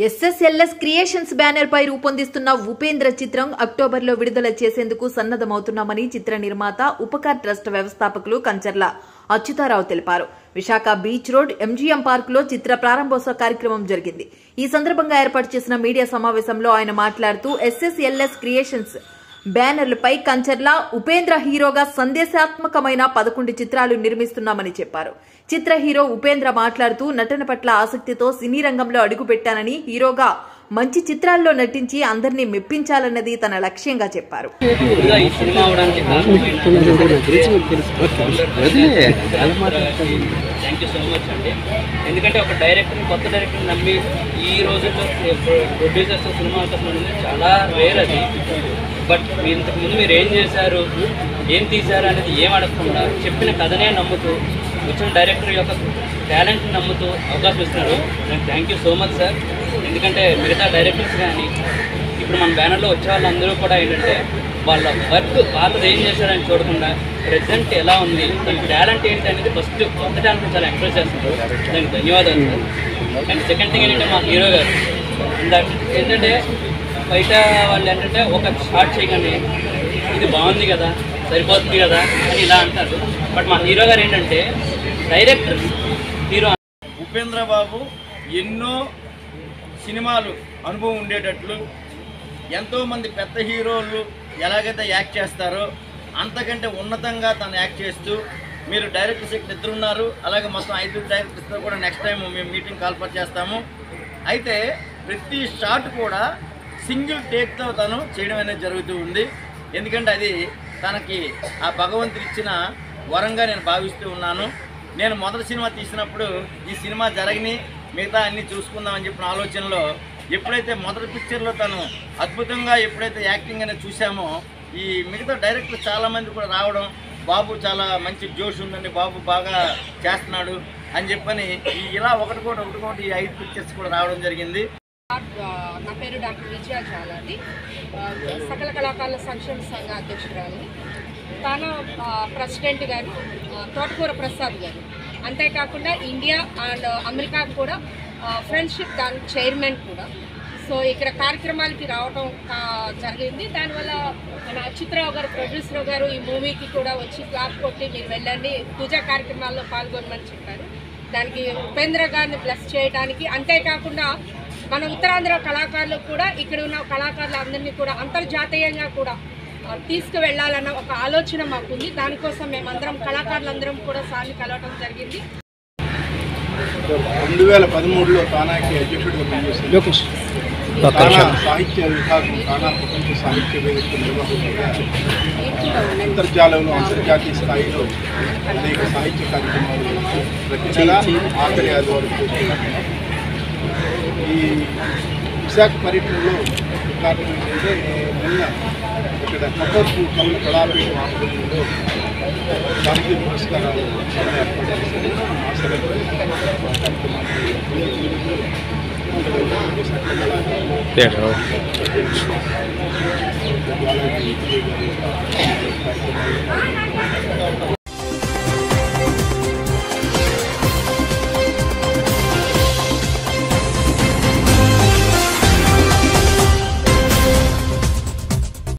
SSLS Creations banner పై రూపొందిస్తున్న ఉపేంద్ర చిత్రం అక్టోబర్లో విడుదల చేసేందుకు సన్నద్దమవుతున్నామని చిత్ర నిర్మాత ఉపకార్ ట్రస్ట్ వ్యవస్థాపకులు కంచర్ల అచ్యుతారావు తెలిపారు Visakha beach road MGM park లో చిత్ర ప్రారంభోత్సవ కార్యక్రమం జరిగింది ఈ సందర్భంగా ఏర్పాటు చేసిన మీడియా సమావేశంలో ఆయన మాట్లాడుతూ ఎస్ఎస్ఎల్ఎస్ క్రియేషన్స్ బ్యానర్లపై కంచర్ల ఉపేంద్ర హీరోగా సందేశాత్మకమైన పదకొండు చిత్రాలు నిర్మిస్తున్నామని చెప్పారు చిత్ర హీరో ఉపేంద్ర మాట్లాడుతూ నటన పట్ల ఆసక్తితో సినీ రంగంలో అడుగుపెట్టానని హీరోగా మంచి చిత్రాల్లో నటించి అందరినీ మెప్పించాలన్నది తన లక్ష్యంగా చెప్పారు ముందుగా ఈ సినిమా అవడానికి థ్యాంక్ యూ సో మచ్ అండి ఎందుకంటే ఒక డైరెక్టర్ కొత్త డైరెక్టర్ నమ్మి ఈ రోజుల్లో ప్రొడ్యూసర్స్ సినిమా అవకాశం అనేది చాలా రేర్ అది బట్ ఇంతకు ముందు మీరు ఏం చేశారు ఏం తీశారు అనేది ఏం అడగకుండా చెప్పిన కథనే నమ్ముతూ వచ్చిన డైరెక్టర్ యొక్క టాలెంట్ని నమ్ముతూ అవకాశం ఇస్తున్నారు నాకు thank you so much sir ఎందుకంటే మిగతా డైరెక్టర్స్ కానీ ఇప్పుడు మన బ్యానర్లో వచ్చే వాళ్ళందరూ కూడా ఏంటంటే వాళ్ళ వర్క్ వాళ్ళు ఏం చేశారని చూడకుండా ప్రజెంట్ ఎలా ఉంది దాని టాలెంట్ ఏంటి అనేది ఫస్ట్ కొత్త టాలెంట్ చాలా ఎంకరేజ్ చేస్తున్నారు దానికి ధన్యవాదాలు సార్ అండ్ సెకండ్ థింగ్ ఏంటంటే మా హీరో గారు ఇందాక ఏంటంటే బయట వాళ్ళు ఏంటంటే ఒక షార్ట్ చేయగానే ఇది బాగుంది కదా సరిపోతుంది కదా అని ఇలా అంటారు బట్ మా హీరో గారు ఏంటంటే డైరెక్టర్ హీరో ఉపేంద్ర బాబు ఎన్నో సినిమాలు అనుభవం ఉండేటట్లు ఎంతోమంది పెద్ద హీరోలు ఎలాగైతే యాక్ట్ చేస్తారో అంతకంటే ఉన్నతంగా తను యాక్ట్ చేస్తూ మీరు డైరెక్టర్స్ ఇక్కడ ఇద్దరు ఉన్నారు అలాగే మొత్తం ఐదు డైరెక్టర్స్తో కూడా నెక్స్ట్ టైం మేము మీటింగ్ కాల్పర్ చేస్తాము అయితే ప్రతి షాట్ కూడా సింగిల్ టేక్తో తను చేయడం అనేది జరుగుతూ ఉంది ఎందుకంటే అది తనకి ఆ భగవంతుడు ఇచ్చిన వరంగా నేను భావిస్తూ ఉన్నాను నేను మొదటి సినిమా తీసినప్పుడు ఈ సినిమా జరగని మిగతా అన్ని చూసుకుందామని చెప్పిన ఆలోచనలో ఎప్పుడైతే మొదటి పిక్చర్లో తను అద్భుతంగా ఎప్పుడైతే యాక్టింగ్ అనేది చూసామో ఈ మిగతా డైరెక్టర్ చాలామంది కూడా రావడం బాబు చాలా మంచి జోష్ ఉందండి బాబు బాగా చేస్తున్నాడు అని చెప్పని ఈ ఇలా ఒకటి కూడా ఒకటి కూడా ఈ ఐదు పిక్చర్స్ కూడా రావడం జరిగింది ఆ, నా పేరు డాక్టర్ విజయ చాలాది ఆ, సకల కళాకారుల సంక్షేమ సంఘ అధ్యక్షురాలిని తాను ఆ, ప్రెసిడెంట్ గారు ఆ, తోటకూర ప్రసాద్ గారు అంతేకాకుండా ఇండియా అండ్ అమెరికా కూడా ఆ, ఫ్రెండ్షిప్ దాని చైర్మన్ కూడా సో ఇక్కడ కార్యక్రమాలకి రావటం ఆ, జరిగింది దానివల్ల మన అచ్యుతరావు గారు ప్రొడ్యూసర్ గారు ఈ మూవీకి కూడా వచ్చి క్లాప్ కొట్టి మీరు వెళ్ళండి పూజా కార్యక్రమాల్లో పాల్గొనమని చెప్పారు దానికి ఉపేంద్ర గారిని బ్లెస్ చేయడానికి అంతేకాకుండా మన ఉత్తరాంధ్ర కళాకారులు కూడా ఇక్కడ ఉన్న కళాకారులు అందరినీ కూడా అంతర్జాతీయంగా కూడా ఆ, తీసుకువెళ్ళాలన్న ఒక ఆలోచన మాకుంది దానికోసం మేమందరం కళాకారులందరం కూడా సార్ని కలవటం జరిగింది రెండు వేల పదమూడులో తానాకి అధ్యక్షుడిగా పనిచేసింది తానా సాహిత్య విభాగం తానా ప్రపంచ సాహిత్య వేదిక నిర్వహణగా అంతర్జాలంలో అంతర్జాతీయ స్థాయిలో అనేక సాహిత్య కార్యక్రమాలు ప్రతి నెల ఆఖరి ఆదివారం చేస్తున్నాం ఈ విశాఖ పర్యటనలో కారణం ఏంటంటే నిన్న ఇక్కడ కపర్పు కవుల కళాపీఠం ఆధ్వర్యంలో సాహిత్య పురస్కారాలు చాలా ఏర్పాటు చేశారు ఆ సెలబ్రేషన్ కార్యక్రమాన్ని